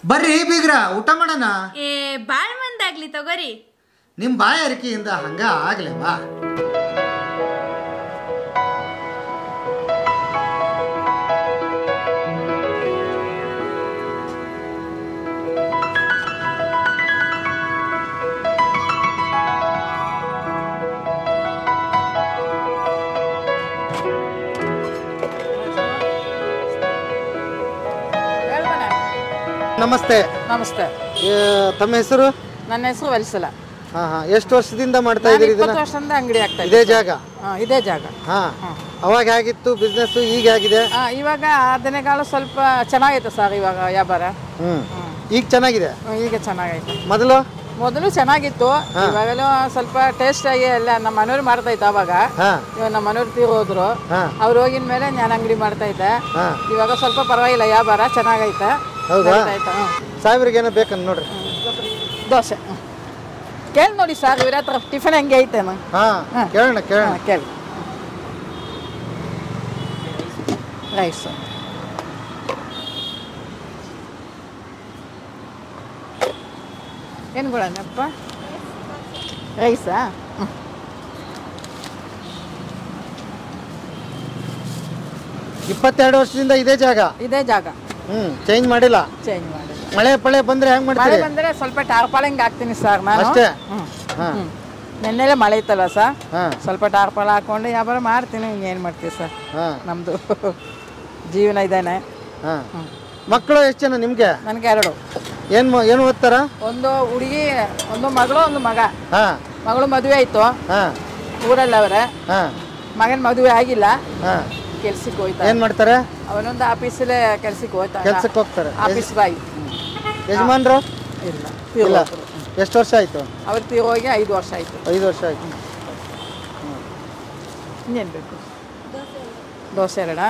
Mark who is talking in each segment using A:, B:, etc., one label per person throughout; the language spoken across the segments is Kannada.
A: ಬರ್ರಿ ಬೀಗ್ರ ಊಟ ಮಾಡೋಣ
B: ಏ ಬಾಳ್ ಮಂದಾಗ್ಲಿ ತಗೋರಿ
A: ನಿಮ್ಮ ಬಾಯಾರಿಕೆಯಿಂದ ಹಂಗ ಆಗ್ಲೇವಾ ನಮಸ್ತೆ
C: ನಮಸ್ತೆ
A: ಏ, ತಮ್ಮ ಹೆಸರು
C: ನನ್ನ ಹೆಸರು ವಲ್ಸಲ
A: ಹಾ ಹಾ ಎಷ್ಟು ವರ್ಷದಿಂದ ಮಾಡ್ತಾ
C: ನಾನು
A: ಇದ್ದೀರಿ ಇದನ್ನ
C: ಇಪ್ಪತ್ತು ವರ್ಷದಿಂದ ಅಂಗಡಿ ಆಗ್ತಾ
A: ಇದೇ
C: ಇದೆ
A: ಜಾಗ
C: ಹಾ, ಇದೇ ಜಾಗ
A: ಹಾ ಅವಾಗ ಹೇಗಿತ್ತು ಬಿಸ್ನೆಸ್ ಈಗ ಹೇಗಿದೆ
C: ಆ, ಇವಾಗ ದಿನಗಾಲ ಸ್ವಲ್ಪ ಚೆನ್ನಾಗೈತೆ ಸರ್ ಇವಾಗ ವ್ಯಾಪಾರ
A: ಹ್ಮ್ ಈಗ ಚೆನ್ನಾಗಿದೆ
C: ಹ್ಮ್, ಈಗ ಚೆನ್ನಾಗೈತೆ
A: ಮೊದಲು
C: ಮೊದಲು ಚೆನ್ನಾಗಿತ್ತು ಇವಾಗಲೂ ಸ್ವಲ್ಪ ಟೇಸ್ಟ್ ಆಗಿ ಎಲ್ಲ ನಮ್ಮ ಮನೆಯವ್ರು ಮಾಡ್ತಾ ಇತ್ತು ಅವಾಗ
A: ಹಾ
C: ಇವಾಗ ನಮ್ಮ ಮನೆಯವ್ರು ತೀರೋದ್ರು
A: ಹಾ
C: ಅವ್ರು ಹೋಗಿದ ಮೇಲೆ ನಾನು ಅಂಗಡಿ ಮಾಡ್ತಾ ಇದ್ದೆ
A: ಹಾ
C: ಇವಾಗ ಸ್ವಲ್ಪ ಪರವಾಗಿಲ್ಲ ವ್ಯಾಪಾರ ಚೆನ್ನಾಗೈತೆ
A: ಹೌದಾ?
C: ನಡೀತಾ ಐತೆ, ಹ್ಮ್.
A: ಸಾಹೇಬ್ರಿಗೆ ಏನೋ ಬೇಕಂತ ನೋಡ್ರಿ
C: ದೋಸೆ ಹ್ಮ್. ಕೇಳಿ ನೋಡಿ ಸರ್ ಇವ್ರ ಹತ್ರ ಟಿಫನ್ ಹೆಂಗೆ ಐತೆ ನಂಗೆ
A: ಹಾ ಕೇಳೋಣ ಕೇಳೋಣ
C: ಹಾಂ ಕೇಳಿ ರೈಸು ಏನು ಕೊಡೋಣಪ್ಪ ರೈಸಾ ಹ್ಞೂ
A: ಇಪ್ಪತ್ತೆರಡು ವರ್ಷದಿಂದ ಇದೇ ಜಾಗ
C: ಇದೇ ಜಾಗ
A: ಹ್ಮ್ ಚೇಂಜ್ ಮಾಡಿಲ್ಲ
C: ಚೇಂಜ್ ಮಾಡಿ
A: ಮಳೆ ಪಳೆ ಬಂದ್ರೆ ಹೆಂಗ್
C: ಮಳೆ
A: ಮಾಡ್ತೀರಿ
C: ಬಂದರೆ ಸ್ವಲ್ಪ ಟಾರ್ಪಾಲಿಂಗ್ ಹಾಕ್ತೀನಿ ಸರ್ ನಾನು
A: ಅಷ್ಟೇ
C: ಹ್ಞೂ
A: ಹಾ
C: ಹ್ಞೂ ನೆನ್ನೆಲೆ ಮಳೆ ಇತ್ತಲ್ಲ ಸರ್
A: ಹಾ
C: ಸ್ವಲ್ಪ ಟಾರ್ಪಾಲ್ ಹಾಕ್ಕೊಂಡು ವ್ಯಾಪಾರ ಮಾಡ್ತೀನಿ ಏನು ಮಾಡ್ತೀವಿ ಸರ್
A: ಹಾ
C: ನಮ್ಮದು ಜೀವನ ಇದ್ದಾನೆ
A: ಹಾ ಮಕ್ಕಳು ಎಷ್ಟು ಜನ ನಿಮ್ಗೆ
C: ನನಗೆ ಎರಡು
A: ಏನ್ ಮ- ಏನು ಓದ್ತಾರ
C: ಒಂದು ಹುಡುಗಿ ಒಂದು ಮಗಳು ಒಂದು ಮಗ
A: ಹಾ
C: ಮಗಳು ಮದುವೆ ಆಯಿತು
A: ಹಾ
C: ಊರಲ್ಲಿ ಅವರೇ
A: ಹಾ
C: ಮಗನ ಮದುವೆ ಆಗಿಲ್ಲ
A: ಹಾ
C: ಕೆಲ್ಸಕ್ಕೆ ಹೋಯ್ತಾ
A: ಏನ್ ಮಾಡ್ತಾರೆ
C: ಅವನೊಂದು ಆಫೀಸಲ್ಲೇ ಕೆಲ್ಸಕ್ಕೆ ಹೋಯ್ತಾ
A: ಕೆಲ್ಸಕ್ಕೆ ಹೋಗ್ತಾರೆ
C: ಆಫೀಸ್ ಬಾಯ್
A: ಯಜಮಾನ್ರು
C: ಇಲ್ಲ
A: ಇಲ್ಲ
C: ತೀರ್ಹೋದ್ರು.
A: ಎಷ್ಟು ವರ್ಷ ಆಯ್ತು
C: ಅವ್ರು ತೀರೋಗಿ ಐದು ವರ್ಷ ಆಯಿತು
A: ಐದು ವರ್ಷ ಆಯ್ತು
C: ಇನ್ನೇನು ಬೇಕು ದೋಸೆ ಎರಡಾ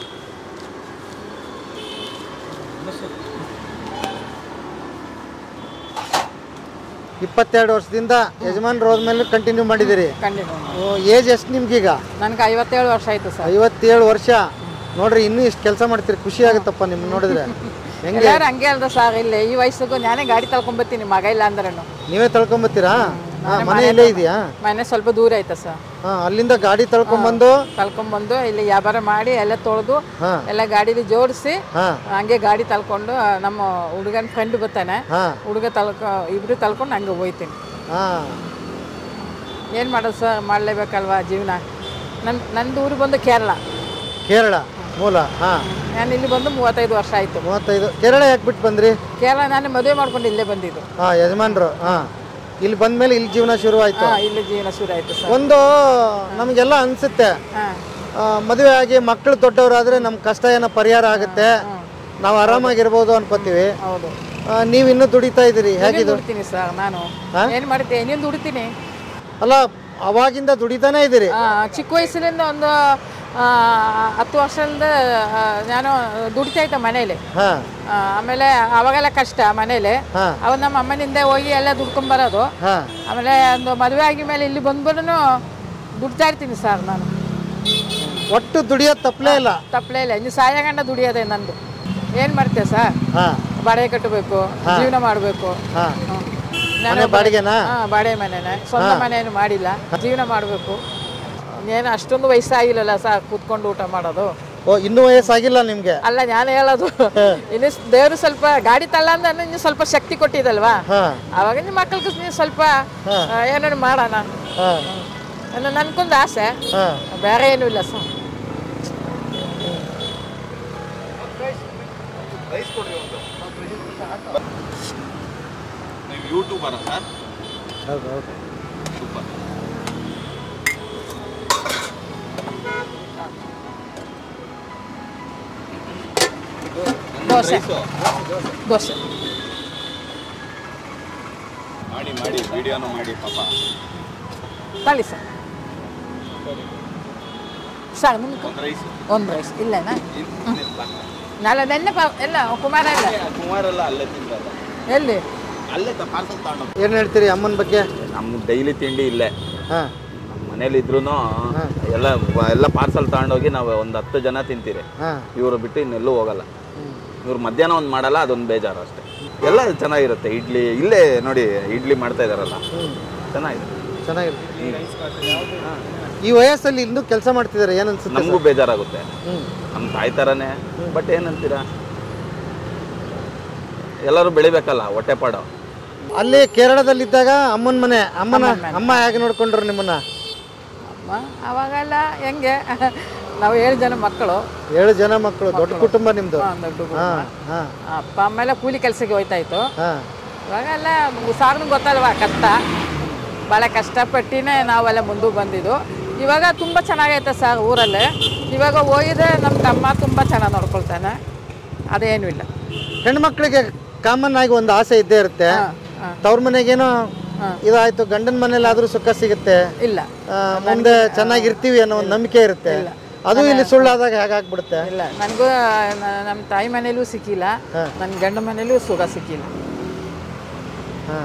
A: ಇಪ್ಪತ್ತೆರಡು ವರ್ಷದಿಂದ ಯಜಮಾನ್ರು ಹೋದ್ಮೇಲೆ ಕಂಟಿನ್ಯೂ ಮಾಡಿದಿರಿ
C: ಕಂಡಿದ್ದು
A: ಏಜ್ ಎಷ್ಟು ನಿಮ್ಗೀಗ
C: ನನಗೆ ಐವತ್ತೇಳು ವರ್ಷ ಆಯಿತು ಸರ್
A: ಐವತ್ತೇಳು ವರ್ಷ ನೋಡ್ರಿ ಇನ್ನೂ ಇಷ್ಟು ಕೆಲಸ ಮಾಡ್ತೀರಿ ಖುಷಿ ಆಗುತ್ತಪ್ಪ ನಿಮ್ಗೆ ನೋಡಿದ್ರೆ ಹೆಂಗೆ
C: ಎಲ್ಲರೂ ಹಂಗೆ ಅಲ್ದ ಸರ್ ಇಲ್ಲಿ ಈ ವಯಸ್ಸಿಗೂ ನಾನೇ ಗಾಡಿ ತಳ್ಕೊಂಬತ್ತೀನಿ ಮಗ ಇಲ್ಲ ಅಂದ್ರೂ
A: ನೀವೇ ತಳ್ಕೊಂಬತ್ತೀರಾ ಹಾ ಮನೆ ಇಲ್ಲೇ ಇದೆಯಾ
C: ಮನೆ ಸ್ವಲ್ಪ ದೂರ ಐತೆ ಸರ್
A: ಹಾ ಅಲ್ಲಿಂದ ಗಾಡಿ ತಳ್ಕೊಂಬಂದು
C: ತಳ್ಕೊಂಬಂದು ಇಲ್ಲಿ ವ್ಯಾಪಾರ ಮಾಡಿ ಎಲ್ಲ ತೊಳೆದು
A: ಹಾ
C: ಎಲ್ಲ ಗಾಡೀಲಿ ಜೋಡಿಸಿ
A: ಹಾ
C: ಹಂಗೆ ಗಾಡಿ ತಳ್ಕೊಂಡು ನಮ್ಮ ಹುಡುಗನ ಫ್ರೆಂಡ್ ಬರ್ತಾನೆ
A: ಹಾ
C: ಹುಡುಗ ತಳ್ಕೊ ಇಬ್ರು ತಳ್ಕೊಂಡು ಹಂಗೆ ಹೋಯ್ತೀನಿ
A: ಹಾ
C: ಏನು ಮಾಡೋದು ಸರ್ ಮಾಡಲೇಬೇಕಲ್ವಾ ಜೀವನ ನನ್ನ ನಂದು ಊರು ಬಂದು ಕೇರಳ
A: ಕೇರಳ ಮೂಲ ಹಾ
C: ನಾನು ಇಲ್ಲಿ ಬಂದು ಮೂವತ್ತೈದು ವರ್ಷ ಆಯಿತು
A: ಮೂವತ್ತೈದು ಕೇರಳ ಯಾಕೆ ಬಿಟ್ಟು ಬಂದ್ರಿ
C: ಕೇರಳ ನಾನು ಮದುವೆ ಮಾಡ್ಕೊಂಡು ಇಲ್ಲೇ ಬಂದಿದ್ದು
A: ಹಾ ಯಜಮಾನ್ರು ಹಾ ಇಲ್ಲಿ ಬಂದ್ಮೇಲೆ ಇಲ್ಲಿ ಜೀವನ ಶುರು ಆಯ್ತು
C: ಹಾಂ ಇಲ್ಲಿ ಜೀವನ ಶುರು ಆಯಿತು ಸರ್
A: ಒಂದು ನಮಗೆಲ್ಲ ಅನ್ಸುತ್ತೆ
C: ಹಾಂ
A: ಆ, ಮದುವೆ ಆಗಿ ಮಕ್ಕಳು ದೊಡ್ಡವರಾದ್ರೆ ನಮ್ಮ ಕಷ್ಟ ಏನೋ ಪರಿಹಾರ ಆಗುತ್ತೆ ನಾವು ಆರಾಮಾಗಿರ್ಬೋದು ಅನ್ಕೋತೀವಿ
C: ಹೌದು
A: ಆ, ನೀವು ಇನ್ನೂ ದುಡಿತಾ ಇದ್ದೀರಿ ಹೇಗಿದು
C: ದುಡ್ತೀನಿ ಸರ್ ನಾನು ಏನು ಮಾಡ್ತೀನಿ ಇನ್ನೇನು ದುಡಿತೀನಿ
A: ಅಲ್ಲ ಅವಾಗಿಂದ ದುಡಿತಾನೆ ಇದ್ದೀರಿ
C: ಆ, ಚಿಕ್ಕ ವಯಸ್ಸಿನಿಂದ ಒಂದು ಆ, ಹತ್ತು ವರ್ಷದಿಂದ ಆ, ನಾನು ದುಡಿತಾ ಇದ್ದೆ ಮನೇಲಿ
A: ಹಾ
C: ಆ, ಆಮೇಲೆ ಅವಾಗೆಲ್ಲ ಕಷ್ಟ ಮನೇಲಿ
A: ಹಾ.
C: ಅವಾಗ ನಮ್ಮ ಅಮ್ಮನಿಂದ ಹೋಗಿ ಎಲ್ಲ ದುಡ್ಕೊಂಬರೋದು
A: ಹಾ
C: ಆಮೇಲೆ ಒಂದು ಮದುವೆ ಆಗಿ ಮೇಲೆ ಇಲ್ಲಿ ಬಂದ್ಬಿಟ್ಟು ದುಡ್ತಾ ಇರ್ತೀನಿ ಸರ್ ನಾನು
A: ಒಟ್ಟು ದುಡಿಯೋದು ತಪ್ಪಲೇ ಇಲ್ಲ
C: ತಪ್ಪಲೇ ಇಲ್ಲ ಇನ್ನು ಸಾಯಗಂಡ ದುಡಿಯೋದೆ ನಂದು ಏನು ಮಾಡ್ತೀಯ ಸರ್
A: ಹಾ
C: ಬಾಡಿಗೆ ಕಟ್ಟಬೇಕು ಜೀವನ ಮಾಡಬೇಕು
A: ಹಾ ಮನೆ ಬಾಡಿಗೆನಾ
C: ಹಾಂ ಬಾಡಿಗೆ ಮನೆನೇ ಸ್ವಂತ ಮನೆಯನ್ನು ಮಾಡಿಲ್ಲ ಜೀವನ ಮಾಡಬೇಕು ಏನು ಅಷ್ಟೊಂದು ವಯಸ್ಸಾಗಿಲ್ಲಲ್ಲ ಸರ್ ಕೂತ್ಕೊಂಡು ಊಟ ಮಾಡೋದು
A: ಓ ಇನ್ನೂ ವಯಸ್ಸಾಗಿಲ್ಲ ನಿಮ್ಗೆ
C: ಅಲ್ಲ ನಾನು ಹೇಳೋದು ಇನ್ನು ದೇವರು ಸ್ವಲ್ಪ ಗಾಡಿ ತಳ್ಳ ಅಂದ್ರೆ ಇನ್ನು ಸ್ವಲ್ಪ ಶಕ್ತಿ ಕೊಟ್ಟಿದಲ್ವಾ
A: ಹಾ
C: ಅವಾಗ ನಿಮ್ಮ ಮಕ್ಕಳಿಗೆ ನೀವು ಸ್ವಲ್ಪ ಏನಾದ್ರು ಮಾಡೋಣ
A: ಹಾ
C: ಅನ್ನೋ ನನ್ಕೊಂದು ಆಸೆ
A: ಹಾ
C: ಬೇರೆ ಏನೂ ಇಲ್ಲ ಸರ್
D: ನೀವು ಯೂಟ್ಯೂಬರಾ ಸರ್
A: ಹೌದು ಹೌದು
D: ಸೂಪರ್
C: ದೋಸೆ
D: ರೈಸು
C: ದೋಸೆ
D: ಮಾಡಿ ಮಾಡಿ ವಿಡಿಯೋನು ಮಾಡಿ ಪಾಪ
C: ತಳಿ ಸರ್ ಸರ್ ನಿಮ್ಗೆ
D: ಒಂದು ರೈಸ್
C: ಒಂದು ರೈಸ್ ಇಲ್ಲೇನಾ ನಾಳೆ ನೆನ್ನೆ ಪಾ ಎಲ್ಲ ಕುಮಾರ ಇಲ್ಲ
D: ಕುಮಾರೆಲ್ಲ ಅಲ್ಲೇ ತಿಂತಾರೆ
C: ಎಲ್ಲಿ
D: ಅಲ್ಲೇ ಪಾರ್ಸಲ್ ತಗೊಂಡು
A: ಏನು ಹೇಳ್ತೀರಿ ಅಮ್ಮನ ಬಗ್ಗೆ
D: ನಮ್ಮ ಡೈಲಿ ತಿಂಡಿ ಇಲ್ಲೇ
A: ಹಾ
D: ನಮ್ಮ ಮನೇಲಿ ಇದ್ರೂ ಎಲ್ಲ ಎಲ್ಲ ಪಾರ್ಸಲ್ ತಗೊಂಡೋಗಿ ನಾವು ಒಂದು ಹತ್ತು ಜನ ತಿಂತೀರಿ
A: ಹಾ
D: ಇವರು ಬಿಟ್ಟು ಇನ್ನೆಲ್ಲೂ ಹೋಗಲ್ಲ ಇವ್ರು ಮಧ್ಯಾಹ್ನ ಒಂದು ಮಾಡಲ್ಲ ಅದೊಂದು ಬೇಜಾರು ಅಷ್ಟೇ ಎಲ್ಲ ಚೆನ್ನಾಗಿರುತ್ತೆ ಇಡ್ಲಿ ಇಲ್ಲೇ ನೋಡಿ ಇಡ್ಲಿ ಮಾಡ್ತಾ ಇದಾರಲ್ಲ ಚೆನ್ನಾಗಿದೆ
A: ಚೆನ್ನಾಗಿರುತ್ತೆ ಈ ವಯಸ್ಸಲ್ಲಿ ಇನ್ನೂ ಕೆಲಸ ಮಾಡ್ತಿದ್ದಾರೆ ಏನ್ ಅನ್ಸುತ್ತೆ
D: ನಮಗೂ ಬೇಜಾರಾಗುತ್ತೆ
A: ಹ್ಮ್
D: ನಮ್ಮ ತಾಯಿ ಥರನೇ ಬಟ್ ಏನಂತೀರಾ ಎಲ್ಲರೂ ಬೆಳಿಬೇಕಲ್ಲ ಹೊಟ್ಟೆಪಾಡು
A: ಅಲ್ಲಿ ಕೇರಳದಲ್ಲಿದ್ದಾಗ ಅಮ್ಮನ ಮನೆ ಅಮ್ಮನ ಅಮ್ಮ ಹೇಗೆ ನೋಡ್ಕೊಂಡ್ರು ನಿಮ್ಮನ್ನ
C: ಅಮ್ಮ ಅವಾಗೆಲ್ಲ ಹೆಂಗೆ ನಾವು ಏಳು ಜನ ಮಕ್ಕಳು
A: ಏಳು ಜನ ಮಕ್ಕಳು ದೊಡ್ಡ ಕುಟುಂಬ ನಿಮ್ದು
C: ಆ, ದೊಡ್ಡ ಕುಟುಂಬ.
A: ಹಾ ಹಾ
C: ಅಪ್ಪ ಅಮ್ಮ ಎಲ್ಲ ಕೂಲಿ ಕೆಲಸಕ್ಕೆ ಹೋಯ್ತಾ ಇತ್ತು
A: ಹಾ
C: ಇವಾಗೆಲ್ಲ ಸಾರ್ನು ಗೊತ್ತಲ್ವಾ ಕಷ್ಟ ಭಾಳ ಕಷ್ಟಪಟ್ಟಿನೇ ನಾವೆಲ್ಲ ಮುಂದಕ್ಕೆ ಬಂದಿದ್ದು ಇವಾಗ ತುಂಬ ಚೆನ್ನಾಗೈತೆ ಸರ್ ಊರಲ್ಲಿ ಇವಾಗ ಹೋಗಿದ್ರೆ ನಮ್ಮ ತಮ್ಮ ತುಂಬ ಚೆನ್ನಾಗಿ ನೋಡ್ಕೊಳ್ತಾನೆ ಅದೇನೂ ಇಲ್ಲ
A: ಹೆಣ್ಮಕ್ಳಿಗೆ ಕಾಮನ್ ಆಗಿ ಒಂದು ಆಸೆ ಇದ್ದೇ ಇರುತ್ತೆ
C: ಹಾ.
A: ತವ್ರ ಮನೆಗೇನೋ ಇದಾಯ್ತು ಗಂಡನ ಮನೇಲಿ ಆದ್ರೂ ಸುಖ ಸಿಗುತ್ತೆ
C: ಇಲ್ಲ
A: ಆ, ಮುಂದೆ ಚೆನ್ನಾಗಿರ್ತೀವಿ ಅನ್ನೋ ಒಂದು ನಂಬಿಕೆ ಇರುತ್ತೆ ಅದು ಇಲ್ಲಿ ಸುಳ್ಳಾದಾಗ ಹೇಗಾಗ್ಬಿಡುತ್ತೆ
C: ಇಲ್ಲ ನನಗೂ ನಮ್ಮ ತಾಯಿ ಮನೇಲೂ ಸಿಕ್ಕಿಲ್ಲ ನನ್ನ ಗಂಡ ಮನೇಲೂ ಸುಖ ಸಿಕ್ಕಿಲ್ಲ
A: ಹಾ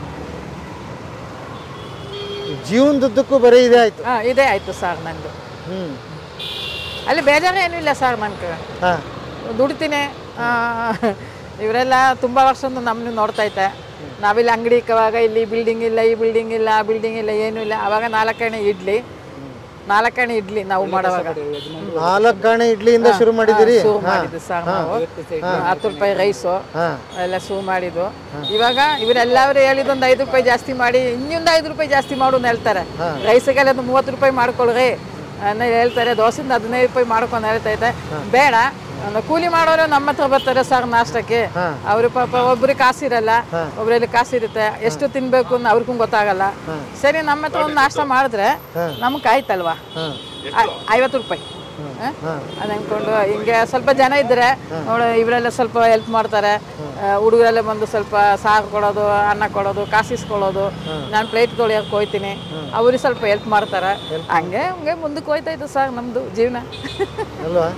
A: ಜೀವನದುದ್ದಕ್ಕೂ ಬರೀ ಇದೇ ಆಯ್ತು
C: ಹಾಂ ಇದೇ ಆಯಿತು ಸರ್ ನಂದು
A: ಹ್ಮ್
C: ಅಲ್ಲಿ ಬೇಜಾರು ಏನೂ ಇಲ್ಲ ಸರ್ ನನ್ಗೆ
A: ಹಾ
C: ದುಡ್ತೀನಿ ಆ, ಇವರೆಲ್ಲ ತುಂಬ ವರ್ಷದಿಂದ ನಮ್ಮನ್ನ ನೋಡ್ತೈತೆ ನಾವಿಲ್ಲಿ ಅಂಗಡಿ ಇಕ್ಕವಾಗ ಇಲ್ಲಿ ಬಿಲ್ಡಿಂಗ್ ಇಲ್ಲ ಈ ಬಿಲ್ಡಿಂಗ್ ಇಲ್ಲ ಆ ಬಿಲ್ಡಿಂಗ್ ಇಲ್ಲ ಏನೂ ಇಲ್ಲ ಅವಾಗ ನಾಲ್ಕಣೆ ಇಡ್ಲಿ ನಾಲ್ಕಣೆ ಇಡ್ಲಿ ನಾವು ಮಾಡುವಾಗ
A: ನಾಲ್ಕು ಗಾಣೆ ಇಡ್ಲಿಯಿಂದ ಶುರು ಮಾಡಿದಿರಿ
C: ಶುರು ಮಾಡಿದ್ದು ಸರ್ ನಾವು ಹತ್ತು ರೂಪಾಯಿ ರೈಸು
A: ಹಾ
C: ಎಲ್ಲ ಶುರು ಮಾಡಿದ್ದು ಇವಾಗ ಇವರೆಲ್ಲರೂ ಹೇಳಿದ್ದು ಒಂದು ಐದು ರೂಪಾಯಿ ಜಾಸ್ತಿ ಮಾಡಿ ಇನ್ನೊಂದು ಐದು ರೂಪಾಯಿ ಜಾಸ್ತಿ ಮಾಡು ಅಂತ ಹೇಳ್ತಾರೆ ರೈಸಿಗೆಲ್ಲ ಒಂದು ಮೂವತ್ತು ರೂಪಾಯಿ ಮಾಡ್ಕೊಳ್ರಿ ಅನ್ನೋ ಹೇಳ್ತಾರೆ ದೋಸೆಯಿಂದ ಹದಿನೈದು ರೂಪಾಯಿ ಮಾಡ್ಕೊಂಡು ಹೇಳ್ತೈತೆ ಬೇಡ ಅಂದ್ರೆ ಕೂಲಿ ಮಾಡೋರು ನಮ್ಮ ಹತ್ರ ಬರ್ತಾರೆ ಸರ್ ನಾಷ್ಟಕ್ಕೆ ಅವ್ರು ಪಾಪ ಒಬ್ರಿಗೆ ಕಾಸಿರಲ್ಲ ಒಬ್ರಲ್ಲಿ ಕಾಸಿರುತ್ತೆ ಎಷ್ಟು ತಿನ್ಬೇಕು ಅಂತ ಅವ್ರಿಗೂ ಗೊತ್ತಾಗಲ್ಲ ಸರಿ ನಮ್ಮ ಹತ್ರ ಒಂದು ನಾಷ್ಟ ಮಾಡಿದ್ರೆ ನಮ್ಗೆ ಆಯ್ತಲ್ವಾ ಐ- ಐವತ್ತು ರೂಪಾಯಿ ಹ? ಅದ್ ಅನ್ಕೊಂಡು ಹಿಂಗೆ ಸ್ವಲ್ಪ ಜನ ಇದ್ರೆ ನೋಡು ಇವರೆಲ್ಲ ಸ್ವಲ್ಪ ಹೆಲ್ಪ್ ಮಾಡ್ತಾರೆ ಹುಡುಗರೆಲ್ಲ ಬಂದು ಸ್ವಲ್ಪ ಸಾರು ಕೊಡೋದು ಅನ್ನ ಕೊಡೋದು ಕಾಸಿಸ್ಕೊಳ್ಳೋದು ನಾನು ಪ್ಲೇಟ್ ತೊಳೆಯೋಕೆ ಹೋಯ್ತೀನಿ ಅವ್ರಿಗೆ ಸ್ವಲ್ಪ ಹೆಲ್ಪ್ ಮಾಡ್ತಾರೆ ಹಂಗೆ ಹಂಗೆ ಮುಂದಕ್ಕೆ ಹೋಯ್ತಾಯ್ತು ಸರ್ ನಮ್ಮದು ಜೀವನ
A: ಅಲ್ವಾ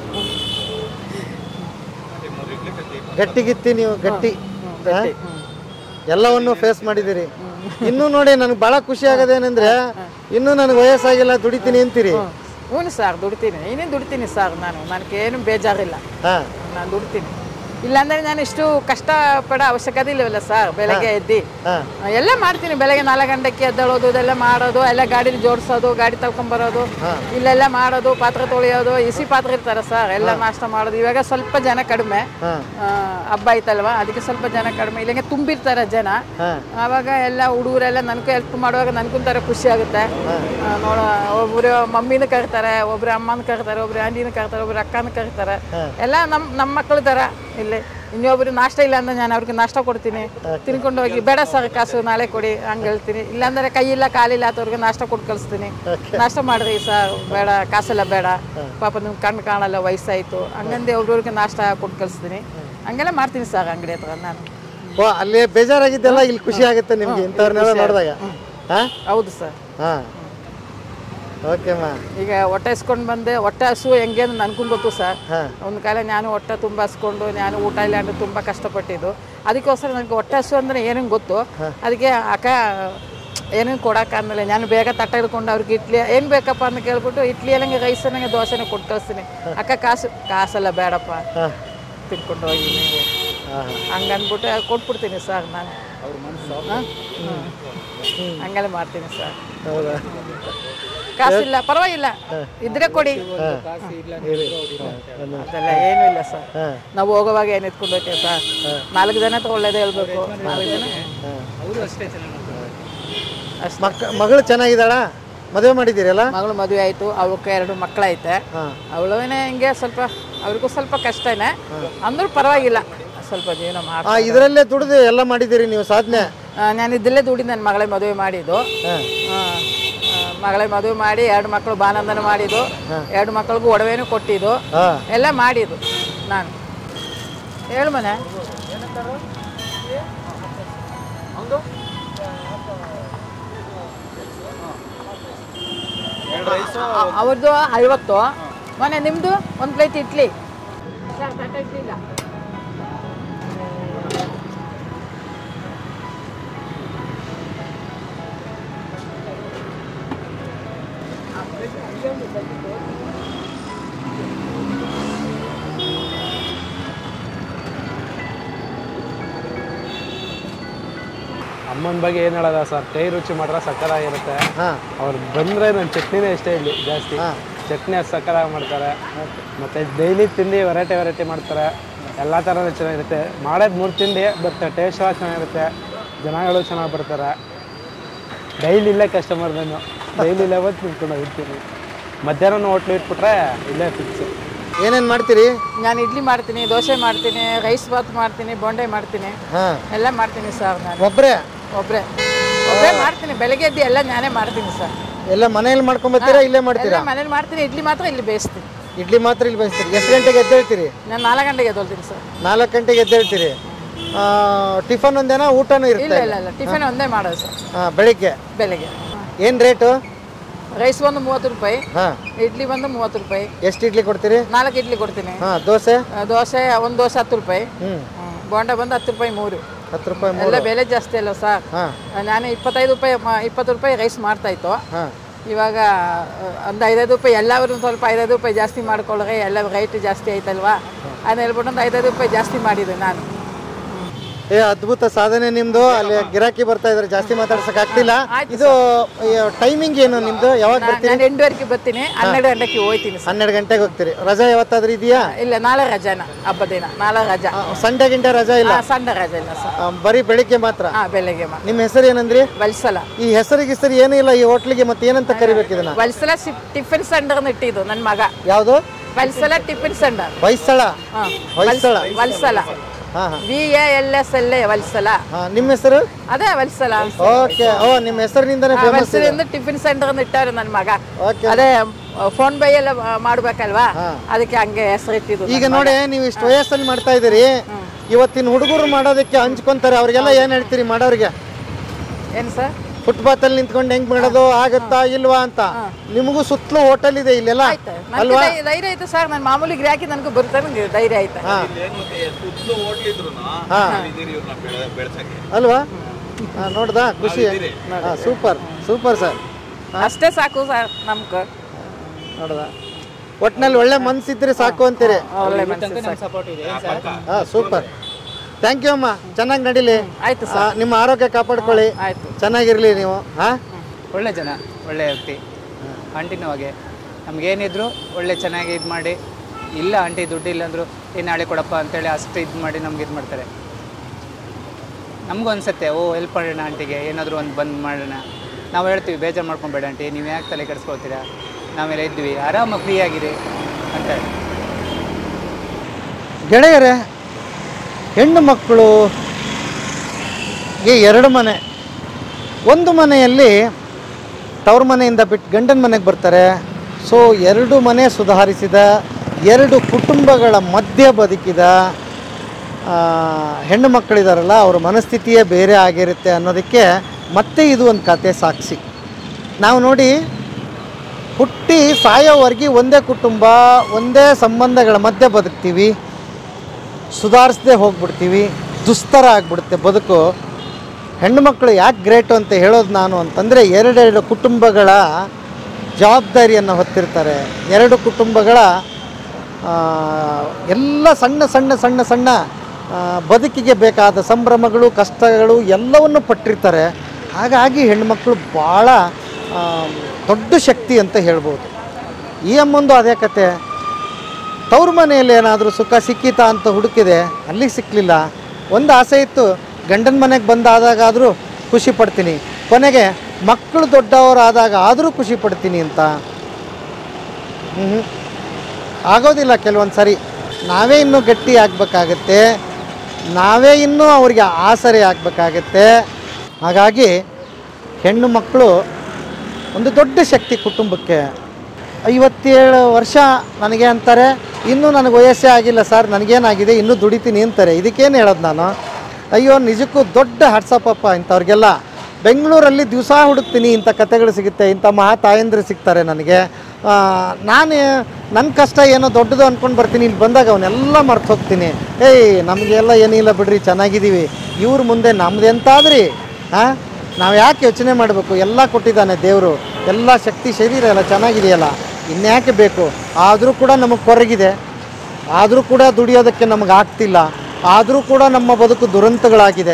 A: ಗಟ್ಟಿಗಿತ್ತಿ ನೀವು ಗಟ್ಟಿ ಹಾ? ಎಲ್ಲವನ್ನು ಫೇಸ್ ಮಾಡಿದಿರಿ ಇನ್ನೂ ನೋಡಿ ನನಗೆ ಬಹಳ ಖುಷಿ ಆಗೋದೇನೆಂದ್ರೆ ಇನ್ನೂ ನನಗೆ ವಯಸ್ಸಾಗಿಲ್ಲ ದುಡಿತೀನಿ ಅಂತೀರಿ
C: ಹ್ಞೂ ಸರ್ ದುಡ್ತೀನಿ ಇನ್ನೇನು ದುಡ್ತೀನಿ ಸರ್ ನಾನು ನನಗೇನು ಬೇಜಾರಿಲ್ಲ
A: ಹಾ
C: ನಾನು ದುಡ್ತೀನಿ ಇಲ್ಲಾಂದ್ರೆ ನಾನು ಇಷ್ಟು ಕಷ್ಟಪಡೋ ಅವಶ್ಯಕತೆ ಇಲ್ಲವಲ್ಲ ಸರ್ ಬೆಳಗ್ಗೆ ಎದ್ದು
A: ಹಾ
C: ಎಲ್ಲ ಮಾಡ್ತೀನಿ ಬೆಳಗ್ಗೆ ನಾಲ್ಕು ಗಂಟೆಗೆ ಎದ್ದೇಳೋದು ಇದೆಲ್ಲ ಮಾಡೋದು ಎಲ್ಲ ಗಾಡಿಲಿ ಜೋಡಿಸೋದು ಗಾಡಿ ತಗೊಂಬರೋದು ಇಲ್ಲೆಲ್ಲ ಮಾಡೋದು ಪಾತ್ರೆ ತೊಳೆಯೋದು ಇಸಿ ಪಾತ್ರೆ ಇರ್ತಾರೆ ಸರ್ ಎಲ್ಲ ನಾಷ್ಟ ಮಾಡೋದು ಇವಾಗ ಸ್ವಲ್ಪ ಜನ ಕಡಿಮೆ
A: ಹಾ
C: ಆ, ಹಬ್ಬ ಐತಲ್ವಾ ಅದಕ್ಕೆ ಸ್ವಲ್ಪ ಜನ ಕಡಿಮೆ ಇಲ್ಲಂಗೆ ತುಂಬಿರ್ತಾರೆ ಜನ
A: ಹಾ
C: ಆವಾಗ ಎಲ್ಲ ಹುಡುಗರೆಲ್ಲ ನನಗೂ ಹೆಲ್ಪ್ ಮಾಡುವಾಗ ನನಗೂ ಥರ ಖುಷಿ ಆಗುತ್ತೆ ಆ, ನೋಡ ಒಬ್ರು ಮಮ್ಮಿನ ಕರಿತಾರೆ ಒಬ್ರು ಅಮ್ಮನ ಕರಿತಾರೆ ಒಬ್ರು ಆಂಟಿನ ಕರಿತಾರೆ ಒಬ್ರು ಅಕ್ಕನ ಕರಿತಾರೆ ಎಲ್ಲ ನಮ್ಮ ನಮ್ಮ ಮಕ್ಕಳ ಥರ ಇಲ್ಲಿ ಇನ್ನೊಬ್ರು ನಾಷ್ಟ ಇಲ್ಲ ಅಂದ್ರೆ ನಾನು ಅವ್ರಿಗೆ ನಾಷ್ಟ ಕೊಡ್ತೀನಿ ತಿನ್ಕೊಂಡು ಹೋಗಿ ಬೇಡ ಸರ್ ಕಾಸು ನಾಳೆ ಕೊಡಿ ಹಂಗೆ ಹೇಳ್ತೀನಿ ಇಲ್ಲಾಂದ್ರೆ ಕೈ ಇಲ್ಲ ಕಾಲಿಲ್ಲ ಅವ್ರಿಗೆ ನಾಷ್ಟ ಕೊಟ್ಟು ಕಳಿಸ್ತೀನಿ ನಾಷ್ಟ ಮಾಡ್ರಿ ಸರ್ ಬೇಡ ಕಾಸೆಲ್ಲ ಬೇಡ ಪಾಪ ನಿಮ್ಗೆ ಕಣ್ಣು ಕಾಣಲ್ಲ ವಯಸ್ಸಾಯ್ತು ಹಂಗಂದೆ ಒಬ್ರವ್ರಿಗೆ ನಾಷ್ಟ ಕೊಟ್ಟು ಕಳಿಸ್ತೀನಿ ಹಂಗೆಲ್ಲ ಮಾಡ್ತೀನಿ ಸರ್ ಅಂಗಡಿ ಹತ್ರ ನಾನು
A: ಓ ಅಲ್ಲಿ ಬೇಜಾರಾಗಿದ್ದೆಲ್ಲ ಇಲ್ಲಿ ಖುಷಿ ಆಗುತ್ತೆ ನಿಮ್ಗೆ ಇಂಥವ್ರನ್ನೆಲ್ಲ ನೋಡಿದಾಗ ಹಾ
C: ಹೌದು ಸರ್
A: ಹಾ ಓಕೆ ಮಾ
C: ಈಗ ಹೊಟ್ಟೆ ಹಸ್ಕೊಂಡು ಬಂದೆ ಹೊಟ್ಟೆ ಹಸು ಹೆಂಗೆ ಅಂತ ನನ್ಗೂ ಗೊತ್ತು ಸರ್
A: ಹಾ
C: ಒಂದು ಕಾಲ ನಾನು ಹೊಟ್ಟೆ ತುಂಬ ಹಸ್ಕೊಂಡು ನಾನು ಊಟ ಇಲ್ಲ ಅಂದ್ರೆ ತುಂಬ ಕಷ್ಟಪಟ್ಟಿದ್ದು ಅದಕ್ಕೋಸ್ಕರ ನನಗೆ ಹೊಟ್ಟೆ ಹಸು ಅಂದರೆ ಏನೇನು ಗೊತ್ತು ಅದಕ್ಕೆ ಅಕ್ಕ ಏನೇನು ಕೊಡೋಕ್ಕಾದ್ಮೇಲೆ ನಾನು ಬೇಗ ತಟ್ಟ ಹಿಡ್ಕೊಂಡು ಅವ್ರಿಗೆ ಇಡ್ಲಿ ಏನು ಬೇಕಪ್ಪ ಅಂತ ಕೇಳ್ಬಿಟ್ಟು ಇಡ್ಲಿ ಎಲ್ಲ ರೈಸ್ ನನಗೆ ದೋಸೆನ ಕೊಟ್ಟು ಕಳಿಸ್ತೀನಿ ಅಕ್ಕ ಕಾಸು ಕಾಸೆಲ್ಲ ಬೇಡಪ್ಪ
A: ಹಾ
C: ತಿನ್ಕೊಂಡು ಹೋಗಿ ನೀವು
A: ಹಾ
C: ಹಂಗನ್ಬಿಟ್ಟು ಕೊಟ್ಬಿಡ್ತೀನಿ ಸರ್ ನಾನು ಹಾಂ ಹಂಗೆಲ್ಲ ಮಾಡ್ತೀನಿ ಸರ್
A: ಹೌದಾ
C: ಕಾಸಿಲ್ಲ ಪರವಾಗಿಲ್ಲ ಇದ್ರೆ ಕೊಡಿ
A: ಹೇಳಿ
C: ಅದೆಲ್ಲ ಏನೂ ಇಲ್ಲ ಸರ್
A: ಹಾ
C: ನಾವು ಹೋಗುವಾಗ ಏನು ಎತ್ಕೊಂಡು ಹೋಗ್ತೇವೆ ಸರ್ ನಾಲ್ಕು ಜನ ಹತ್ರ ಒಳ್ಳೇದೇ ಹೇಳ್ಬೇಕು ನಾಲ್ಕು ಜನ ಅಷ್ಟೇ
A: ಮಕ್ಕ ಮಗಳು ಚೆನ್ನಾಗಿದ್ದಾಳ ಮದುವೆ ಮಾಡಿದ್ದೀರಲ್ಲ
C: ಮಗಳು ಮದುವೆ ಆಯಿತು ಅವಕ್ಕೆ ಎರಡು ಮಕ್ಕಳೈತೆ
A: ಹಾ
C: ಅವಳವೇನೆ ಹಿಂಗೆ ಸ್ವಲ್ಪ ಅವ್ರಿಗೂ ಸ್ವಲ್ಪ ಕಷ್ಟನೇ ಅಂದ್ರೂ ಪರವಾಗಿಲ್ಲ ಸ್ವಲ್ಪ ಜೀವನ
A: ಆ
C: ಮಾಡಿ
A: ಇದರಲ್ಲೇ ದುಡಿದು ಎಲ್ಲ ಮಾಡಿದ್ದೀರಿ ನೀವು ಸಾಧನೆ
C: ನಾನು ಇದ್ದಲ್ಲೇ ದುಡಿ ನನ್ನ ಮಗಳೇ ಮದುವೆ ಮಾಡಿದ್ದು
A: ಹಾ
C: ಆ, ಆ, ಮಗಳೇ ಮದುವೆ ಮಾಡಿ ಎರಡು ಮಕ್ಕಳು ಬಾನಂದನ ಮಾಡಿದ್ದು ಎರಡು ಮಕ್ಕಳಿಗೂ ಒಡವೆನೂ ಕೊಟ್ಟಿದ್ದು
A: ಹಾ
C: ಎಲ್ಲ ಮಾಡಿದ್ದು ನಾನು ಹೇಳು ಮನೆ ಅವ್ರದ್ದು ಐವತ್ತು ಮೊನ್ನೆ ನಿಮ್ಮದು ಒಂದು ಪ್ಲೇಟ್ ಇಡ್ಲಿ ಸರ್ ತಟ್ಟೆ ಇಡ್ಲಿ ಇಲ್ಲ
E: ಅಮ್ಮನ ಬಗ್ಗೆ ಏನು ಹೇಳೋದ ಸರ್ ಕೈ ರುಚಿ ಮಾತ್ರ ಸಕ್ಕತ್ತಾಗಿರುತ್ತೆ
A: ಹಾಂ
E: ಅವ್ರು ಬಂದರೆ ನನ್ನ ಚಟ್ನಿನೇ ಇಷ್ಟ ಇಲ್ಲಿ ಜಾಸ್ತಿ
A: ಹಾ.
E: ಚಟ್ನಿ ಅದು ಸಕ್ಕತ್ತಾಗಿ ಮಾಡ್ತಾರೆ ಮತ್ತು ಡೈಲಿ ತಿಂಡಿ ವೆರೈಟಿ ವೆರೈಟಿ ಮಾಡ್ತಾರೆ ಎಲ್ಲ ಥರನೂ ಚೆನ್ನಾಗಿರುತ್ತೆ ಮಾಡೋದು ಮೂರು ತಿಂಡಿ ಬಟ್ ಟೇಸ್ಟ್ ಎಲ್ಲ ಚೆನ್ನಾಗಿರುತ್ತೆ ಜನಗಳು ಚೆನ್ನಾಗಿ ಬರ್ತಾರೆ ಡೈಲಿ ಇಲ್ಲೇ ಕಸ್ಟಮರ್ ನಾನು ಡೈಲಿ ಇಲ್ಲೇ ಬಂದು ತಿನ್ಕೊಂಡು ಹೋಗ್ತೀನಿ ಮಧ್ಯಾಹ್ನ ಹೋಟ್ಲು ಇಟ್ಬಿಟ್ರೆ ಇಲ್ಲೇ ಫಿಕ್ಸ್
A: ಏನೇನು ಮಾಡ್ತೀರಿ
C: ನಾನು ಇಡ್ಲಿ ಮಾಡ್ತೀನಿ ದೋಸೆ ಮಾಡ್ತೀನಿ ರೈಸ್ ಬಾತ್ ಮಾಡ್ತೀನಿ ಬೋಂಡೆ ಮಾಡ್ತೀನಿ
A: ಹಾಂ
C: ಎಲ್ಲ ಮಾಡ್ತೀನಿ ಸರ್ ನಾನು
A: ಒಬ್ಬರೇ
C: ಒಬ್ಬರೇ ಒಬ್ಬರೇ ಮಾಡ್ತೀನಿ ಬೆಳಗ್ಗೆ ಎದ್ದು ಎಲ್ಲ ನಾನೇ ಮಾಡ್ತೀನಿ ಸರ್
A: ಎಲ್ಲ ಮನೇಲಿ ಮಾಡ್ಕೊಂಬತ್ತೀರಾ ಇಲ್ಲೇ
C: ಎಲ್ಲ
A: ಮಾಡ್ತೀರಾ
C: ಮನೇಲಿ ಮಾಡ್ತೀನಿ ಇಡ್ಲಿ ಮಾತ್ರ ಇಲ್ಲಿ ಬೇಯಿಸ್ತೀನಿ
A: ಇಡ್ಲಿ ಮಾತ್ರ ಇಲ್ಲಿ ಬಯಸ್ತೀರಿ ಎಷ್ಟು ಗಂಟೆಗೆ ಎದ್ದೇಳ್ತೀರಿ
C: ನಾನು ನಾಲ್ಕು ಗಂಟೆಗೆ ಎದ್ದೊಳ್ತೀನಿ ಸರ್
A: ನಾಲ್ಕು ಗಂಟೆಗೆ ಎದ್ದೇಳ್ತೀರಿ ಆ, ಟಿಫನ್ ಒಂದೇನಾ ಊಟನೂ
C: ಇಲ್ಲ
A: ಇರುತ್ತೆ
C: ಇಲ್ಲ ಇಲ್ಲ ಟಿಫಿನ್ ಒಂದೇ ಮಾಡೋದು ಸರ್
A: ಹಾಂ ಬೆಳಿಗ್ಗೆ
C: ಬೆಳಗ್ಗೆ
A: ಏನು ರೇಟು
C: ರೈಸ್ ಒಂದು ಮೂವತ್ತು ರೂಪಾಯಿ
A: ಹಾಂ
C: ಇಡ್ಲಿ ಬಂದು ಮೂವತ್ತು ರೂಪಾಯಿ
A: ಎಷ್ಟು ಇಡ್ಲಿ ಕೊಡ್ತೀರಿ
C: ನಾಲ್ಕು ಇಡ್ಲಿ ಕೊಡ್ತೀನಿ
A: ಹಾಂ ದೋಸೆ
C: ಆ, ದೋಸೆ ಒಂದು ದೋಸೆ ಹತ್ತು ರೂಪಾಯಿ
A: ಹ್ಞೂ
C: ಹ್ಮ್. ಬೋಂಡ ಬಂದು ಹತ್ತು ರೂಪಾಯಿ ಮೂರು
A: ಹತ್ತು ರೂಪಾಯಿ
C: ಎಲ್ಲ
A: ಮೂರು
C: ಬೆಲೆ ಜಾಸ್ತಿ ಅಲ್ಲ ಸರ್
A: ಹಾಂ
C: ನಾನು ಇಪ್ಪತ್ತೈದು ರೂಪಾಯಿ ಮ- ಇಪ್ಪತ್ತು ರೂಪಾಯಿ ರೈಸ್ ಮಾಡ್ತಾ ಇತ್ತು
A: ಹಾಂ
C: ಇವಾಗ ಆ, ಒಂದು ಐದೈದು ರೂಪಾಯಿ ಎಲ್ಲರೂ ಸ್ವಲ್ಪ ಐದೈದು ರೂಪಾಯಿ ಜಾಸ್ತಿ ಮಾಡ್ಕೊಳ್ಳ್ರೆ ಎಲ್ಲ ರೈಟ್ ಜಾಸ್ತಿ ಐತಲ್ವಾ ಅದನ್ನ ಹೇಳ್ಬಿಟ್ಟು ಒಂದು ಐದೈದು ರೂಪಾಯಿ ಜಾಸ್ತಿ ಮಾಡಿದೆ ನಾನು
A: ಏ ಅದ್ಭುತ ಸಾಧನೆ ನಿಮ್ದು ಅಲ್ಲಿ ಗಿರಾಕಿ ಬರ್ತಾ ಇದಾರೆ ಜಾಸ್ತಿ ಮಾತಾಡ್ಸಕ್ ಆಗ್ತಿಲ್ಲ
C: ಆಯ್ತು
A: ಇದು ಟೈಮಿಂಗ್ ಏನು ನಿಮ್ದು ಯಾವಾಗ ಬರ್ತೀರಿ
C: ನಾನು ಎಂಟುವರೆಗೆ ಬರ್ತೀನಿ ಹನ್ನೆರಡು ಗಂಟೆಗೆ ಹೋಗ್ತೀನಿ ಸರ್
A: ಹನ್ನೆರಡು ಗಂಟೆಗೆ ಹೋಗ್ತೀರಿ ರಜಾ ಯಾವತ್ತಾದ್ರೂ ಇದೆಯಾ
C: ಇಲ್ಲ ನಾಳೆ ರಜಾನ ಹಬ್ಬ ದಿನ ನಾಳೆ ರಜಾ
A: ಸಂಡೇ ಗಿಂಟೆ ರಜಾ ಇಲ್ಲ
C: ಹಾ, ಸಣ್ಣ ರಜಾ ಇಲ್ಲ ಸರ್
A: ಆ, ಬರೀ ಬೆಳಿಗ್ಗೆ ಮಾತ್ರ
C: ಹಾ ಬೆಳಗ್ಗೆ ಮಾ
A: ನಿಮ್ಮ ಹೆಸರು ಏನಂದ್ರಿ
C: ವಲ್ಸಲ
A: ಈ ಹೆಸರಿಗೆ ಹೆಸರು ಏನೂ ಇಲ್ಲ ಈ ಹೋಟ್ಲಿಗೆ ಮತ್ತೆ ಏನಂತ ಕರಿಬೇಕು ಇದನ್ನ
C: ವಲ್ಸಲ ಸಿ- ಟಿಫಿನ್ ಸೆಂಟರ್ ಇಟ್ಟಿದ್ದು ನನ್ನ ಮಗ
A: ಯಾವುದು
C: ವಲ್ಸಲ ಟಿಫಿನ್ ಸೆಂಟರ್
A: ಹೊಯ್ಸಳ
C: ಹಾ
A: ಹೊಯ್ಸಳ
C: ವಲ್ಸಲ
A: ಹಾ ಹಾ
C: V A L S L A Valsala
A: ಹಾ ನಿಮ್ಮ ಹೆಸರು
C: ಅದೇ ವಲ್ಸಲ
A: ಓಕೆ ಓ ನಿಮ್ಮ ಹೆಸರಿನಿಂದನೇ ಫೇಮಸ್
C: ವಲ್ಸಲಿಂದ ಟಿಫಿನ್ ಸೆಂಟರ್ ಇಟ್ಟಾರೆ ನನ್ನ ಮಗ
A: ಓಕೆ
C: ಅದೇ ಫೋನ್ ಪೇ ಎಲ್ಲ ಆ, ಮಾಡ್ಬೇಕಲ್ವಾ
A: ಹಾ.
C: ಅದಕ್ಕೆ ಹಂಗೆ ಹೆಸರಿಟ್ಟಿದ್ದು
A: ಈಗ ನೋಡಿ ನೀವು ಇಷ್ಟು ವಯಸ್ಸಲ್ಲಿ ಮಾಡ್ತಾ ಇದ್ದೀರಿ ಇವತ್ತಿನ ಹುಡುಗರು ಮಾಡೋದಕ್ಕೆ ಹಂಚ್ಕೊಂತಾರೆ ಅವ್ರಿಗೆಲ್ಲ ಏನ್ ಹೇಳ್ತೀರಿ ಮಾಡೋರಿಗೆ
C: ಏನು ಸರ್
A: ಫುಟ್ಪಾತ್ ಅಲ್ಲಿ ನಿಂತ್ಕೊಂಡು ಹೆಂಗ್ ಮಾಡೋದು ಆಗತ್ತಾ ಇಲ್ವಾ ಅಂತ ನಿಮಗೂ ಸುತ್ತಲೂ ಹೋಟೆಲ್ ಇದೆ ಇಲ್ಲೆಲ್ಲ
C: ಆಯ್ತು ನನಗೆ ಧೈ- ಧೈರ್ಯ ಐತೆ ಸರ್ ನನ್ನ ಮಾಮೂಲಿ ಗಿರಾಕಿ ನನಗೂ ಬರುತ್ತೆ ನನಗೆ ಧೈರ್ಯ ಐತೆ
A: ಹಾ
D: ಸುತ್ತಲೂ ಹೋಟ್ಲಿದ್ರು
A: ಹಾ
D: ಇದ್ದೀರಿ ಇವ್ರನ್ನ ಬೆಳೆಸಕ್ಕೆ
A: ಅಲ್ವಾ ಹಾ, ನೋಡ್ದಾ ಖುಷಿ ಹಾ ಸೂಪರ್ ಸೂಪರ್ ಸರ್
C: ಅಷ್ಟೇ ಸಾಕು ಸರ್ ನಮ್ಗೆ
A: ನೋಡ್ದಾ ಒಟ್ನಲ್ಲಿ ಒಳ್ಳೆ ಮನ್ಸಿದ್ರೆ ಸಾಕು ಅಂತೀರಿ
C: ಒಳ್ಳೆ ಮನಸ್ಸು ಸಾಕು.
A: ಹಾ ಸೂಪರ್ ಥ್ಯಾಂಕ್ ಯು ಅಮ್ಮ ಚೆನ್ನಾಗಿ ನಡೀಲಿ
C: ಆಯ್ತು
A: ಆ, ನಿಮ್ಮ ಆರೋಗ್ಯ ಕಾಪಾಡ್ಕೊಳ್ಳಿ
C: ಆಯ್ತು
A: ಚೆನ್ನಾಗಿರ್ಲಿ ನೀವು ಹಾ
F: ಒಳ್ಳೆ ಜನ ಒಳ್ಳೆ ವ್ಯಕ್ತಿ ಆಂಟಿನೂ ಹಾಗೆ ನಮಗೇನಿದ್ರು ಒಳ್ಳೆ ಚೆನ್ನಾಗಿ ಇದು ಮಾಡಿ ಇಲ್ಲ ಆಂಟಿ ದುಡ್ಡು ಇಲ್ಲ ಅಂದರು ಏನು ನಾಳೆ ಕೊಡಪ್ಪ ಅಂತೇಳಿ ಅಷ್ಟು ಇದು ಮಾಡಿ ನಮ್ಗೆ ಇದು ಮಾಡ್ತಾರೆ ನಮಗೂ ಅನ್ಸುತ್ತೆ ಓ ಹೆಲ್ಪ್ ಮಾಡೋಣ ಆಂಟಿಗೆ ಏನಾದರೂ ಒಂದು ಬಂದ್ ಮಾಡೋಣ ನಾವು ಹೇಳ್ತೀವಿ ಬೇಜಾರು ಮಾಡ್ಕೊಬೇಡ ಆಂಟಿ ನೀವು ಯಾಕೆ ತಲೆ ಕೆಡಿಸ್ಕೊಳ್ತೀರಾ ನಾವೆಲ್ಲ ಇದ್ವಿ ಆರಾಮಾಗಿ ಫ್ರೀ ಆಗಿರಿ ಅಂತ ಹೇಳಿ
A: ಗೆಳೆಯರೇ ಹೆಣ್ಣು ಮಕ್ಕಳು ಗೆ ಎರಡು ಮನೆ ಒಂದು ಮನೆಯಲ್ಲಿ ತವ್ರ ಮನೆಯಿಂದ ಬಿಟ್ಟು ಗಂಡನ ಮನೆಗೆ ಬರ್ತಾರೆ ಸೊ ಎರಡು ಮನೆ ಸುಧಾರಿಸಿದ ಎರಡು ಕುಟುಂಬಗಳ ಮಧ್ಯ ಬದುಕಿದ ಆ, ಹೆಣ್ಣು ಮಕ್ಕಳಿದಾರಲ್ಲ ಅವ್ರ ಮನಸ್ಥಿತಿಯೇ ಬೇರೆ ಆಗಿರುತ್ತೆ ಅನ್ನೋದಕ್ಕೆ ಮತ್ತೆ ಇದು ಒಂದು ಕತೆ ಸಾಕ್ಷಿ ನಾವು ನೋಡಿ ಹುಟ್ಟಿ ಸಾಯೋವರೆಗೆ ಒಂದೇ ಕುಟುಂಬ ಒಂದೇ ಸಂಬಂಧಗಳ ಮಧ್ಯೆ ಬದುಕ್ತೀವಿ ಸುಧಾರಿಸದೆ ಹೋಗ್ಬಿಡ್ತೀವಿ ದುಸ್ತರ ಆಗಿಬಿಡುತ್ತೆ ಬದುಕು ಹೆಣ್ಣುಮಕ್ಕಳು ಯಾಕೆ ಗ್ರೇಟು ಅಂತ ಹೇಳೋದು ನಾನು ಅಂತಂದರೆ ಎರಡೆರಡು ಕುಟುಂಬಗಳ ಜವಾಬ್ದಾರಿಯನ್ನು ಹೊತ್ತಿರ್ತಾರೆ ಎರಡು ಕುಟುಂಬಗಳ ಆ, ಎಲ್ಲ ಸಣ್ಣ ಸಣ್ಣ ಸಣ್ಣ ಸಣ್ಣ ಆ, ಬದುಕಿಗೆ ಬೇಕಾದ ಸಂಭ್ರಮಗಳು ಕಷ್ಟಗಳು ಎಲ್ಲವನ್ನು ಪಟ್ಟಿರ್ತಾರೆ ಹಾಗಾಗಿ ಹೆಣ್ಮಕ್ಳು ಭಾಳ ಆ, ದೊಡ್ಡ ಶಕ್ತಿ ಅಂತ ಹೇಳ್ಬೋದು ಈ ಅಮ್ಮಂದು ಅದೇ ಕತೆ ತವ್ರ ಮನೆಯಲ್ಲಿ ಏನಾದರೂ ಸುಖ ಸಿಕ್ಕಿತಾ ಅಂತ ಹುಡುಕಿದೆ ಅಲ್ಲಿ ಸಿಕ್ಕಲಿಲ್ಲ ಒಂದು ಆಸೆ ಇತ್ತು ಗಂಡನ ಮನೆಗೆ ಬಂದಾದಾಗಾದರೂ ಖುಷಿ ಪಡ್ತೀನಿ ಕೊನೆಗೆ ಮಕ್ಕಳು ದೊಡ್ಡವರಾದಾಗ ಆದರೂ ಖುಷಿ ಪಡ್ತೀನಿ ಅಂತ ಹ್ಞೂ ಆಗೋದಿಲ್ಲ ಕೆಲವೊಂದು ಸರಿ ನಾವೇ ಇನ್ನೂ ಗಟ್ಟಿ ಆಗಬೇಕಾಗತ್ತೆ ನಾವೇ ಇನ್ನೂ ಅವರಿಗೆ ಆಸರೆ ಆಗಬೇಕಾಗತ್ತೆ ಹಾಗಾಗಿ ಹೆಣ್ಣು ಮಕ್ಕಳು ಒಂದು ದೊಡ್ಡ ಶಕ್ತಿ ಕುಟುಂಬಕ್ಕೆ ಐವತ್ತೇಳು ವರ್ಷ ನನಗೆ ಅಂತಾರೆ ಇನ್ನೂ ನನಗೆ ವಯಸ್ಸೇ ಆಗಿಲ್ಲ ಸರ್ ನನಗೇನಾಗಿದೆ ಇನ್ನೂ ದುಡಿತೀನಿ ಅಂತಾರೆ ಇದಕ್ಕೇನು ಹೇಳೋದು ನಾನು ಅಯ್ಯೋ ನಿಜಕ್ಕೂ ದೊಡ್ಡ ಹಟ್ಸಪ್ಪಪ್ಪ ಇಂಥವ್ರಿಗೆಲ್ಲ ಬೆಂಗಳೂರಲ್ಲಿ ದಿವಸ ಹುಡುಕ್ತೀನಿ ಇಂಥ ಕತೆಗಳು ಸಿಗುತ್ತೆ ಇಂಥ ಮಹಾ ತಾಯಂದ್ರು ಸಿಗ್ತಾರೆ ನನಗೆ ಆ, ನಾನು ನನ್ನ ಕಷ್ಟ ಏನೋ ದೊಡ್ಡದು ಅಂದ್ಕೊಂಡು ಬರ್ತೀನಿ ಇಲ್ಲಿ ಬಂದಾಗ ಅವನ್ನೆಲ್ಲ ಮರ್ತು ಹೋಗ್ತೀನಿ ಏಯ್ ನಮಗೆಲ್ಲ ಏನಿಲ್ಲ ಬಿಡ್ರಿ ಚೆನ್ನಾಗಿದ್ದೀವಿ ಇವ್ರ ಮುಂದೆ ನಮ್ದು ಎಂತಾದ್ರಿ ಹಾಂ ನಾವು ಯಾಕೆ ಯೋಚನೆ ಮಾಡಬೇಕು ಎಲ್ಲ ಕೊಟ್ಟಿದ್ದಾನೆ ದೇವರು ಎಲ್ಲ ಶಕ್ತಿ ಶರೀರ ಎಲ್ಲ ಚೆನ್ನಾಗಿದೆಯಲ್ಲ ಇನ್ಯಾಕೆ ಬೇಕು ಆದರೂ ಕೂಡ ನಮಗೆ ಕೊರಗಿದೆ ಆದರೂ ಕೂಡ ದುಡಿಯೋದಕ್ಕೆ ನಮಗೆ ಆಗ್ತಿಲ್ಲ ಆದರೂ ಕೂಡ ನಮ್ಮ ಬದುಕು ದುರಂತಗಳಾಗಿದೆ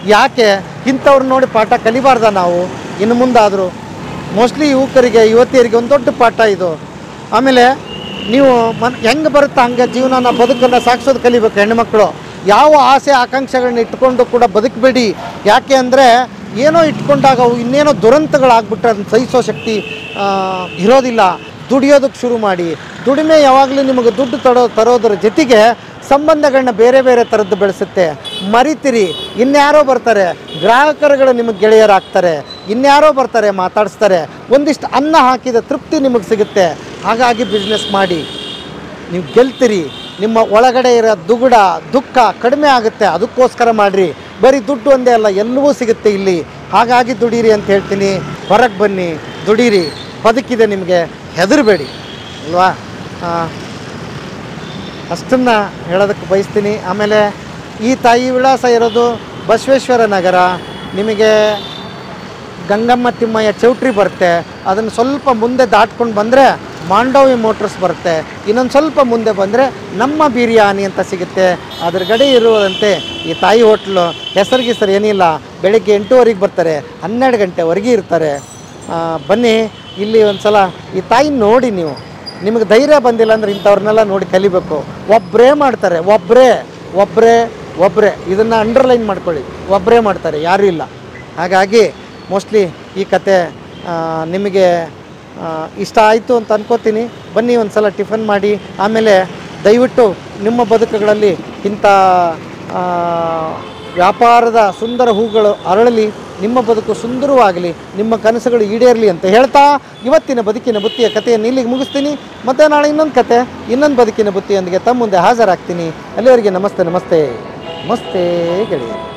A: ಯಾಕೆ ಇಂಥವ್ರು ನೋಡಿ ಪಾಠ ಕಲಿಬಾರ್ದ ನಾವು ಇನ್ನು ಮುಂದಾದರೂ ಮೋಸ್ಟ್ಲಿ ಯುವಕರಿಗೆ ಯುವತಿಯರಿಗೆ ಒಂದು ದೊಡ್ಡ ಪಾಠ ಇದು ಆಮೇಲೆ ನೀವು ಮನ್ ಹೆಂಗೆ ಬರುತ್ತಾ ಹಂಗೆ ಜೀವನನ ಬದುಕನ್ನು ಸಾಗಿಸೋದು ಕಲಿಬೇಕು ಹೆಣ್ಮಕ್ಳು ಯಾವ ಆಸೆ ಆಕಾಂಕ್ಷೆಗಳನ್ನ ಇಟ್ಕೊಂಡು ಕೂಡ ಬದುಕಬೇಡಿ ಯಾಕೆ ಅಂದರೆ ಏನೋ ಇಟ್ಕೊಂಡಾಗ ಅವು ಇನ್ನೇನೋ ದುರಂತಗಳಾಗ್ಬಿಟ್ರೆ ಅದನ್ನ ಸಹಿಸೋ ಶಕ್ತಿ ಆ, ಇರೋದಿಲ್ಲ ದುಡಿಯೋದಕ್ಕೆ ಶುರು ಮಾಡಿ ದುಡಿಮೆ ಯಾವಾಗಲೂ ನಿಮಗೆ ದುಡ್ಡು ತರೋ ತರೋದ್ರ ಜೊತೆಗೆ ಸಂಬಂಧಗಳನ್ನ ಬೇರೆ ಬೇರೆ ಥರದ್ದು ಬೆಳೆಸುತ್ತೆ ಮರಿತೀರಿ ಇನ್ಯಾರೋ ಬರ್ತಾರೆ ಗ್ರಾಹಕರುಗಳು ನಿಮಗೆ ಗೆಳೆಯರಾಗ್ತಾರೆ ಇನ್ಯಾರೋ ಬರ್ತಾರೆ ಮಾತಾಡಿಸ್ತಾರೆ ಒಂದಿಷ್ಟು ಅನ್ನ ಹಾಕಿದ ತೃಪ್ತಿ ನಿಮಗೆ ಸಿಗುತ್ತೆ ಹಾಗಾಗಿ ಬಿಸ್ನೆಸ್ ಮಾಡಿ ನೀವು ಗೆಲ್ತೀರಿ ನಿಮ್ಮ ಒಳಗಡೆ ಇರೋ ದುಗುಡ ದುಃಖ ಕಡಿಮೆ ಆಗುತ್ತೆ ಅದಕ್ಕೋಸ್ಕರ ಮಾಡಿರಿ ಬರೀ ದುಡ್ಡು ಒಂದೇ ಅಲ್ಲ ಎಲ್ಲವೂ ಸಿಗುತ್ತೆ ಇಲ್ಲಿ ಹಾಗಾಗಿ ದುಡೀರಿ ಅಂತ ಹೇಳ್ತೀನಿ ಹೊರಗೆ ಬನ್ನಿ ದುಡೀರಿ ಬದುಕಿದೆ ನಿಮಗೆ ಹೆದರಬೇಡಿ ಅಲ್ವಾ ಆ, ಅಷ್ಟನ್ನು ಹೇಳೋದಕ್ಕೆ ಬಯಸ್ತೀನಿ ಆಮೇಲೆ ಈ ತಾಯಿ ವಿಳಾಸ ಇರೋದು ಬಸವೇಶ್ವರ ನಗರ ನಿಮಗೆ ಗಂಗಮ್ಮ ತಿಮ್ಮಯ್ಯ ಚೌಟ್ರಿ ಬರುತ್ತೆ ಅದನ್ನು ಸ್ವಲ್ಪ ಮುಂದೆ ದಾಟ್ಕೊಂಡು ಬಂದರೆ ಮಾಂಡವಿ ಮೋಟ್ರಸ್ ಬರುತ್ತೆ ಇನ್ನೊಂದು ಸ್ವಲ್ಪ ಮುಂದೆ ಬಂದರೆ ನಮ್ಮ ಬಿರಿಯಾನಿ ಅಂತ ಸಿಗುತ್ತೆ ಅದ್ರ ಗಡಿ ಇರುವಂತೆ ಈ ತಾಯಿ ಹೋಟ್ಲು ಹೆಸರಿಗೆ ಹೆಸರು ಏನಿಲ್ಲ ಬೆಳಿಗ್ಗೆ ಎಂಟೂವರೆಗೆ ಬರ್ತಾರೆ ಹನ್ನೆರಡು ಗಂಟೆವರೆಗೆ ಇರ್ತಾರೆ ಆ, ಬನ್ನಿ ಇಲ್ಲಿ ಒಂದು ಸಲ ಈ ತಾಯಿ ನೋಡಿ ನೀವು ನಿಮಗೆ ಧೈರ್ಯ ಬಂದಿಲ್ಲ ಅಂದ್ರೆ ಇಂಥವ್ರನ್ನೆಲ್ಲ ನೋಡಿ ಕಲಿಬೇಕು ಒಬ್ಬರೇ ಮಾಡ್ತಾರೆ ಒಬ್ಬರೇ ಒಬ್ಬರೇ ಒಬ್ಬರೇ ಇದನ್ನು ಅಂಡರ್ಲೈನ್ ಮಾಡ್ಕೊಳ್ಳಿ ಒಬ್ಬರೇ ಮಾಡ್ತಾರೆ ಯಾರೂ ಇಲ್ಲ ಹಾಗಾಗಿ ಮೋಸ್ಟ್ಲಿ ಈ ಕತೆ ಆ, ನಿಮಗೆ ಆ, ಇಷ್ಟ ಆಯಿತು ಅಂತ ಅನ್ಕೋತೀನಿ ಬನ್ನಿ ಒಂದು ಸಲ ಟಿಫನ್ ಮಾಡಿ ಆಮೇಲೆ ದಯವಿಟ್ಟು ನಿಮ್ಮ ಬದುಕುಗಳಲ್ಲಿ ಇಂಥ ಆ, ವ್ಯಾಪಾರದ ಸುಂದರ ಹೂಗಳು ಅರಳಲಿ ನಿಮ್ಮ ಬದುಕು ಸುಂದರವಾಗಲಿ ನಿಮ್ಮ ಕನಸುಗಳು ಈಡೇರಲಿ ಅಂತ ಹೇಳ್ತಾ ಇವತ್ತಿನ ಬದುಕಿನ ಬುತ್ತಿಯ ಕಥೆಯನ್ನು ಇಲ್ಲಿಗೆ ಮುಗಿಸ್ತೀನಿ ಮತ್ತೆ ನಾಳೆ ಇನ್ನೊಂದು ಕತೆ ಇನ್ನೊಂದು ಬದುಕಿನ ಬುತ್ತಿಯೊಂದಿಗೆ ತಮ್ಮ ಮುಂದೆ ಹಾಜರಾಗ್ತೀನಿ ಅಲ್ಲಿವರೆಗೆ ನಮಸ್ತೆ ನಮಸ್ತೆ ನಮಸ್ತೆ ಗೆಳೆಯರು